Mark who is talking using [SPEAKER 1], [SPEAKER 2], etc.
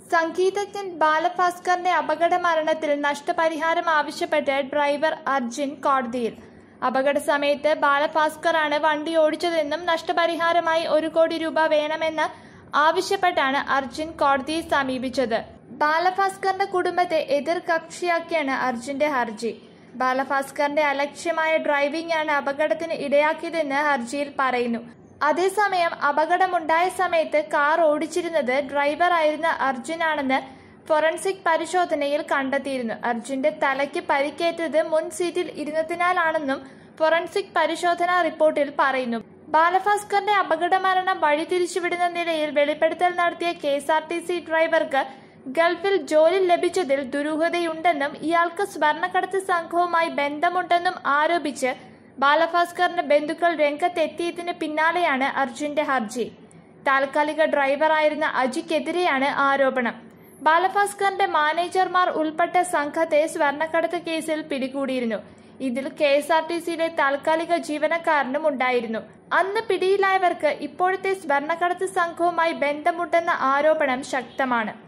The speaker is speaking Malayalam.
[SPEAKER 1] സംഗീതജ്ഞൻ ബാലഭാസ്കറിന്റെ അപകട മരണത്തിൽ നഷ്ടപരിഹാരം ആവശ്യപ്പെട്ട് ഡ്രൈവർ അർജുൻ കോടതിയിൽ അപകട സമയത്ത് ബാലഭാസ്കറാണ് വണ്ടി ഓടിച്ചതെന്നും നഷ്ടപരിഹാരമായി ഒരു കോടി രൂപ വേണമെന്ന് ആവശ്യപ്പെട്ടാണ് അർജുൻ കോടതിയെ സമീപിച്ചത് ബാലഭാസ്കറിന്റെ കുടുംബത്തെ എതിർ കക്ഷിയാക്കിയാണ് അർജുന്റെ ഹർജി ബാലഭാസ്കറിന്റെ അലക്ഷ്യമായ ഡ്രൈവിംഗ് ആണ് അപകടത്തിന് ഇടയാക്കിയതെന്ന് ഹർജിയിൽ പറയുന്നു അതേസമയം അപകടമുണ്ടായ സമയത്ത് കാർ ഓടിച്ചിരുന്നത് ഡ്രൈവറായിരുന്ന അർജുനാണെന്ന് ഫോറൻസിക് പരിശോധനയിൽ കണ്ടെത്തിയിരുന്നു അർജുന്റെ തലയ്ക്ക് പരിക്കേറ്റത് മുൻ സീറ്റിൽ ഇരുന്നതിനാലാണെന്നും ഫോറൻസിക് പരിശോധനാ റിപ്പോർട്ടിൽ പറയുന്നു ബാലഭാസ്കറിന്റെ അപകടമരണം വഴിതിരിച്ചുവിടുന്ന നിലയിൽ വെളിപ്പെടുത്തൽ നടത്തിയ K S R T C ഡ്രൈവർക്ക് ഗൾഫിൽ ജോലി ലഭിച്ചതിൽ ദുരൂഹതയുണ്ടെന്നും ഇയാൾക്ക് സ്വർണ്ണക്കടത്ത് സംഘവുമായി ബന്ധമുണ്ടെന്നും ആരോപിച്ച് ബാലഭാസ്കറിന്റെ ബന്ധുക്കൾ രംഗത്തെത്തിയതിന് പിന്നാലെയാണ് അർജുന്റെ ഹർജി താൽക്കാലിക ഡ്രൈവറായിരുന്ന അജിക്കെതിരെയാണ് ആരോപണം ബാലഭാസ്കറിന്റെ മാനേജർമാർ ഉൾപ്പെട്ട സംഘത്തെ സ്വർണ്ണക്കടത്ത് കേസിൽ പിടികൂടിയിരുന്നു ഇതിൽ കെ എസ് ആർ ടി സിയിലെ താൽക്കാലിക ജീവനക്കാരനും ഉണ്ടായിരുന്നു അന്ന് പിടിയിലായവർക്ക് ഇപ്പോഴത്തെ സ്വർണ്ണക്കടത്ത് സംഘവുമായി ബന്ധമുണ്ടെന്ന ആരോപണം ശക്തമാണ്